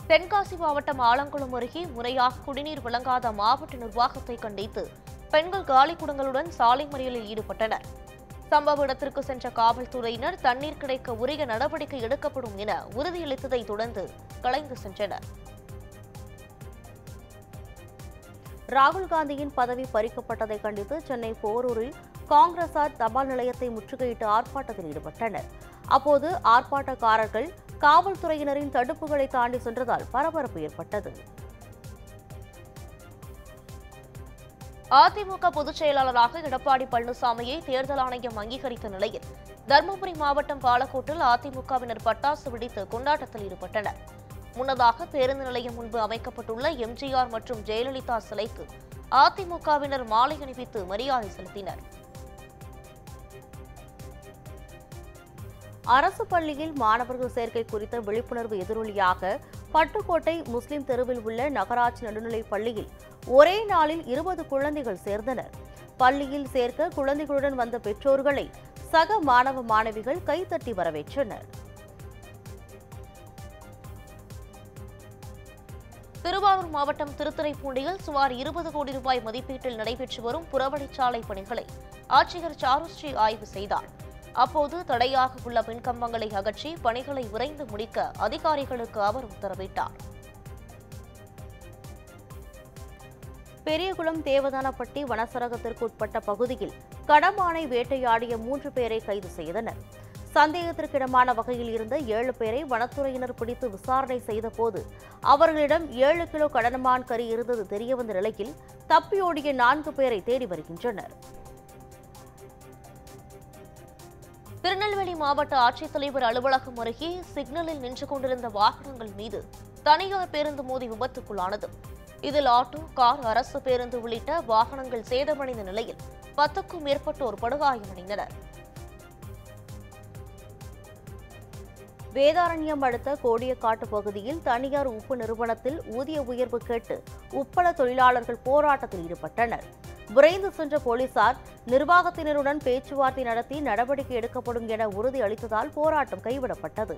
தென்காசி மாவட்டம் ஆலங்குளம் அருகே முறையாக குடிநீர் வழங்காத மாவட்ட நிர்வாகத்தை கண்டித்து பெண்கள் காலிக்குடங்களுடன் சாலை மறியலில் ஈடுபட்டனர் சம்பவ இடத்திற்கு சென்ற காவல்துறையினர் தண்ணீர் கிடைக்க உரிய நடவடிக்கை எடுக்கப்படும் என உறுதியளித்ததை தொடர்ந்து கலைந்து சென்றனர் ராகுல் காந்தியின் பதவி பறிக்கப்பட்டதை கண்டித்து சென்னை போரூரில் காங்கிரசார் தபால் நிலையத்தை முற்றுகையிட்டு ஆர்ப்பாட்டத்தில் ஈடுபட்டனர் அப்போது ஆர்ப்பாட்டக்காரர்கள் காவல்துறையினரின் தடுப்புகளை தாண்டி சென்றதால் பரபரப்பு ஏற்பட்டது அதிமுக பொதுச் செயலாளராக எடப்பாடி பழனிசாமியை தேர்தல் ஆணையம் அங்கீகரித்த நிலையில் தருமபுரி மாவட்டம் பாலக்கோட்டில் அதிமுகவினர் பட்டாசு வெடித்து கொண்டாட்டத்தில் ஈடுபட்டனர் முன்னதாக பேருந்து நிலையம் முன்பு அமைக்கப்பட்டுள்ள எம்ஜிஆர் மற்றும் ஜெயலலிதா சிலைக்கு அதிமுகவினர் மாலை அணிவித்து மரியாதை செலுத்தினர் அரசு பள்ளியில் மாணவர்கள் சேர்க்கை குறித்த விழிப்புணர்வு எதிரொலியாக பட்டுக்கோட்டை முஸ்லிம் தெருவில் உள்ள நகராட்சி நடுநிலைப் பள்ளியில் ஒரே நாளில் இருபது குழந்தைகள் சேர்ந்தனர் பள்ளியில் சேர்க்க குழந்தைகளுடன் வந்த பெற்றோர்களை சக மாணவ மாணவிகள் கைத்தட்டி வரவேற்றனர் திருவாரூர் மாவட்டம் திருத்துறைப்பூண்டியில் சுமார் இருபது கோடி ரூபாய் மதிப்பீட்டில் நடைபெற்று வரும் புறவழிச்சாலை பணிகளை ஆட்சியர் சாருஸ்ரீ ஆய்வு செய்தார் அப்போது தடையாக உள்ள மின்கம்பங்களை அகற்றி பணிகளை விரைந்து முடிக்க அதிகாரிகளுக்கு அவர் உத்தரவிட்டார் பெரியகுளம் தேவதானப்பட்டி வனச்சரகத்திற்கு உட்பட்ட பகுதியில் கடமானை வேட்டையாடிய மூன்று பேரை கைது செய்தனர் சந்தேகத்திற்கிடமான வகையில் இருந்த ஏழு பேரை வனத்துறையினர் பிடித்து விசாரணை செய்தபோது அவர்களிடம் ஏழு கிலோ கடனமான் கறி இருந்தது தெரியவந்த நிலையில் தப்பியோடிய நான்கு பேரை தேடி வருகின்றனர் திருநெல்வேலி மாவட்ட ஆட்சித்தலைவர் அலுவலகம் அருகே சிக்னலில் நின்று கொண்டிருந்த வாகனங்கள் மீது தனியார் பேருந்து மோதி விபத்துக்குள்ளானது இதில் ஆட்டோ கார் அரசு பேருந்து உள்ளிட்ட வாகனங்கள் சேதமடைந்த நிலையில் பத்துக்கும் மேற்பட்டோர் படுகாயமடைந்தனர் வேதாரண்யம் அடுத்த கோடியக்காட்டு பகுதியில் தனியார் உப்பு நிறுவனத்தில் ஊதிய உயர்வு கேட்டு உப்பள தொழிலாளர்கள் போராட்டத்தில் ஈடுபட்டனர் விரைந்து சென்ற போலீசார் நிர்வாகத்தினருடன் பேச்சுவார்த்தை நடத்தி நடவடிக்கை எடுக்கப்படும் என உறுதி அளித்ததால் போராட்டம் கைவிடப்பட்டது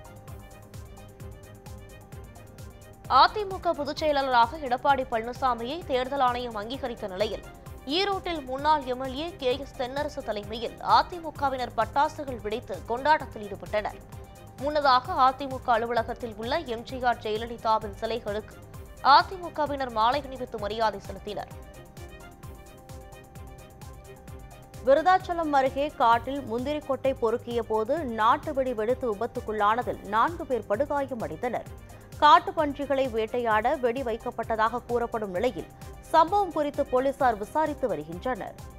அதிமுக பொதுச் செயலாளராக எடப்பாடி பழனிசாமியை தேர்தல் ஆணையம் அங்கீகரித்த நிலையில் ஈரோட்டில் முன்னாள் எம்எல்ஏ கே எஸ் தென்னரசு தலைமையில் அதிமுகவினர் பட்டாசுகள் வெடித்து கொண்டாட்டத்தில் ஈடுபட்டனர் முன்னதாக அதிமுக அலுவலகத்தில் உள்ள எம்ஜிஆர் ஜெயலலிதாவின் சிலைகளுக்கு அதிமுகவினர் மாலை அணிவித்து மரியாதை செலுத்தினர் விருதாச்சலம் அருகே காட்டில் முந்திரி கொட்டை பொறுக்கிய போது நாட்டு வெடி வெடித்து விபத்துக்குள்ளானதில் நான்கு பேர் படுகாயமடைந்தனர் காட்டு பன்றிகளை வேட்டையாட வெடி வைக்கப்பட்டதாக கூறப்படும் நிலையில் சம்பவம் குறித்து போலீசார் விசாரித்து வருகின்றனர்